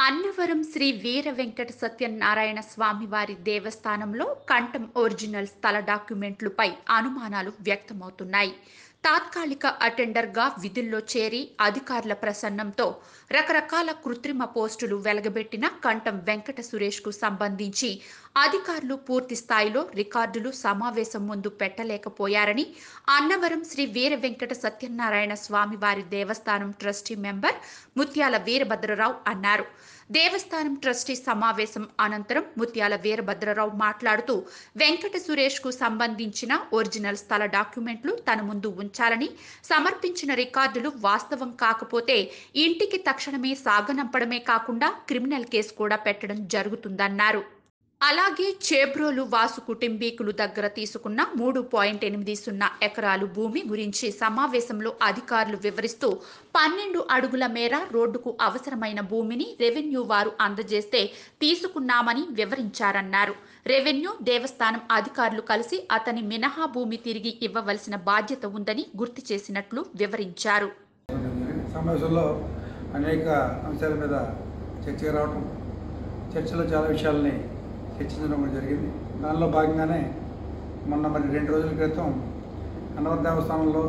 అన్నవరం శ్రీ వీర వెంకట సత్యనారాయణ స్వామివారి దేవస్థానంలో కంఠం ఒరిజినల్ స్థల డాక్యుమెంట్లపై అనుమానాలు వ్యక్తమవుతున్నాయి తాత్కాలిక అటెండర్గా విధుల్లో చేరి అధికారుల ప్రసన్నంతో రకరకాల కృత్రిమ పోస్టులు వెలగబెట్టిన కంఠం వెంకట సురేష్కు సంబంధించి అధికారులు పూర్తి స్థాయిలో రికార్డులు సమావేశం ముందు పెట్టలేకపోయారని అన్నవరం శ్రీ వీర వెంకట సత్యనారాయణ స్వామివారి దేవస్థానం ట్రస్టీ మెంబర్ ముత్యాల వీరభద్రరావు అన్నారు దేవస్థానం ట్రస్టీ సమావేశం అనంతరం ముత్యాల వీరభద్రరావు మాట్లాడుతూ వెంకట సురేష్ కు సంబంధించిన ఒరిజినల్ స్థల డాక్యుమెంట్లు తన ముందు ఉంచాలని సమర్పించిన రికార్డులు వాస్తవం కాకపోతే ఇంటికి తక్షణమే సాగనంపడమే కాకుండా క్రిమినల్ కేసు కూడా పెట్టడం జరుగుతుందన్నారు అలాగే చేబ్రోలు వాసు కుటుంబీకులు దగ్గర తీసుకున్న మూడు పాయింట్ ఎనిమిది సున్నా ఎకరాలు భూమి గురించి సమావేశంలో అధికారులు వివరిస్తూ పన్నెండు అడుగుల మేర రోడ్డుకు అవసరమైన భూమిని రెవెన్యూ వారు అందజేస్తే తీసుకున్నామని వివరించారన్నారు రెవెన్యూ దేవస్థానం అధికారులు కలిసి అతని మినహా భూమి తిరిగి ఇవ్వవలసిన బాధ్యత ఉందని గుర్తు చేసినట్లు వివరించారు సమావేశంలో అనేక అంశాల మీద చర్చగా రావటం చర్చలో చాలా విషయాలని చర్చించడం కూడా జరిగింది దానిలో భాగంగానే మొన్న మరి రెండు రోజుల క్రితం అన్నవరం దేవస్థానంలో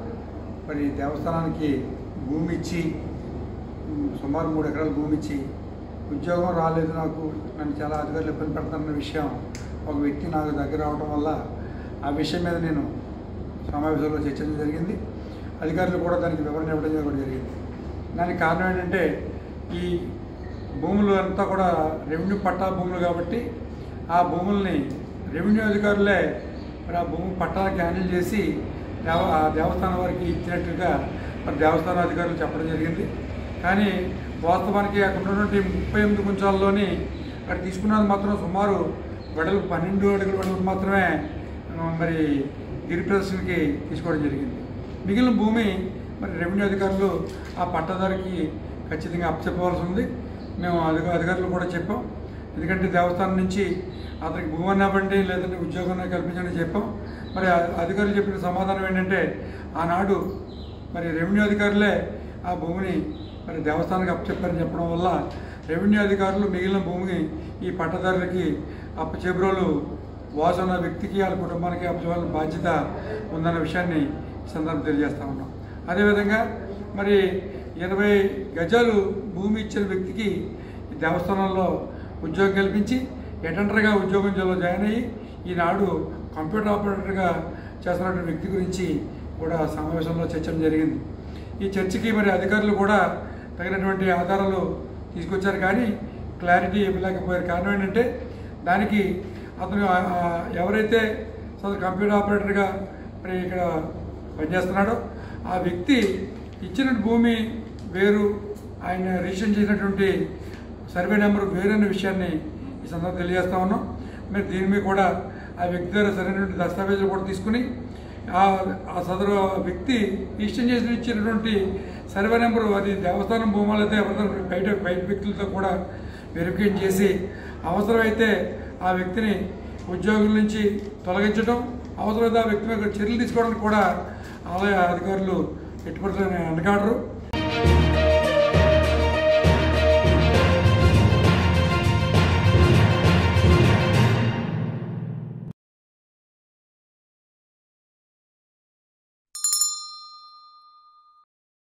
మరి దేవస్థానానికి భూమి ఇచ్చి ఉమ్, సుమారు మూడు ఎకరాల భూమి ఇచ్చి ఉద్యోగం రాలేదు నాకు నన్ను చాలా అధికారులు ఇబ్బంది పెడతానన్న విషయం ఒక వ్యక్తి నాకు దగ్గర అవడం వల్ల ఆ విషయం మీద నేను సమావేశంలో చర్చించడం జరిగింది అధికారులు కూడా దానికి వివరణ ఇవ్వడం కూడా జరిగింది దానికి కారణం ఏంటంటే ఈ భూములు అంతా కూడా రెవెన్యూ పట్టా భూములు కాబట్టి ఆ భూముల్ని రెవెన్యూ అధికారులే మరి ఆ భూమి పట్టాలకి హ్యాండిల్ చేసి దేవ ఆ దేవస్థానం వారికి ఇచ్చినట్టుగా మరి దేవస్థానం అధికారులు చెప్పడం జరిగింది కానీ వాస్తవానికి అక్కడ ఉన్నటువంటి ముప్పై ఎనిమిది గుంచాల్లోని అక్కడ తీసుకున్నది మాత్రం సుమారు వెడల్పు పన్నెండు అడుగుల వెడల్పు మాత్రమే ఆ, మరి గిరి ప్రదర్శనకి తీసుకోవడం జరిగింది మిగిలిన భూమి మరి రెవెన్యూ అధికారులు ఆ పట్టదారికి ఖచ్చితంగా అప్పచెప్పవలసి ఉంది మేము అధిక అధికారులు కూడా చెప్పాం ఎందుకంటే దేవస్థానం నుంచి అతనికి భూమి అన్నవ్వండి లేదంటే ఉద్యోగం కల్పించండి చెప్పాం మరి ఆ అధికారులు చెప్పిన సమాధానం ఏంటంటే ఆనాడు మరి రెవెన్యూ అధికారులే ఆ భూమిని మరి దేవస్థానానికి అప్పచెప్పారని చెప్పడం వల్ల రెవెన్యూ అధికారులు మిగిలిన భూమిని ఈ పట్టదారులకి అప్పచెబ్రోలు వాసు అన్న వ్యక్తికి వాళ్ళ కుటుంబానికి అప్పచెప్పాలని బాధ్యత ఉందన్న విషయాన్ని ఈ సందర్భం తెలియజేస్తా ఉన్నాం అదేవిధంగా మరి ఇరవై గజాలు భూమి ఇచ్చిన వ్యక్తికి ఈ దేవస్థానంలో ఉద్యోగం కల్పించి అటెండర్గా ఉద్యోగంలో జాయిన్ అయ్యి ఈనాడు కంప్యూటర్ ఆపరేటర్గా చేస్తున్నటువంటి వ్యక్తి గురించి కూడా సమావేశంలో చర్చడం జరిగింది ఈ చర్చకి మరి అధికారులు కూడా తగినటువంటి ఆధారాలు తీసుకొచ్చారు కానీ క్లారిటీ ఇవ్వలేకపోయారు కారణం ఏంటంటే దానికి అతను ఆ- ఆ ఎవరైతే అసలు కంప్యూటర్ ఆపరేటర్గా మరి ఇక్కడ పనిచేస్తున్నాడో ఆ వ్యక్తి ఇచ్చిన భూమి వేరు ఆయన రిజిస్టర్ చేసినటువంటి సర్వే నెంబర్ వేరన్న విషయాన్ని ఈ సందర్భంగా తెలియజేస్తా ఉన్నాం మరి దీని మీద కూడా ఆ వ్యక్తి దగ్గర సరైనటువంటి దస్తావేజులు కూడా తీసుకుని ఆ ఆ సదరు వ్యక్తి రిజిస్టర్ చేసి ఇచ్చినటువంటి సర్వే నెంబరు అది దేవస్థానం భూములు అయితే ఎవరితో బయట బయట వ్యక్తులతో కూడా వెరిఫికేషన్ చేసి అవసరమైతే ఆ వ్యక్తిని ఉద్యోగుల నుంచి తొలగించడం అవసరమైతే ఆ వ్యక్తి మీద చర్యలు తీసుకోవడానికి కూడా ఆలయ అధికారులు ఎట్టుపడుతున్న వెనకాడరు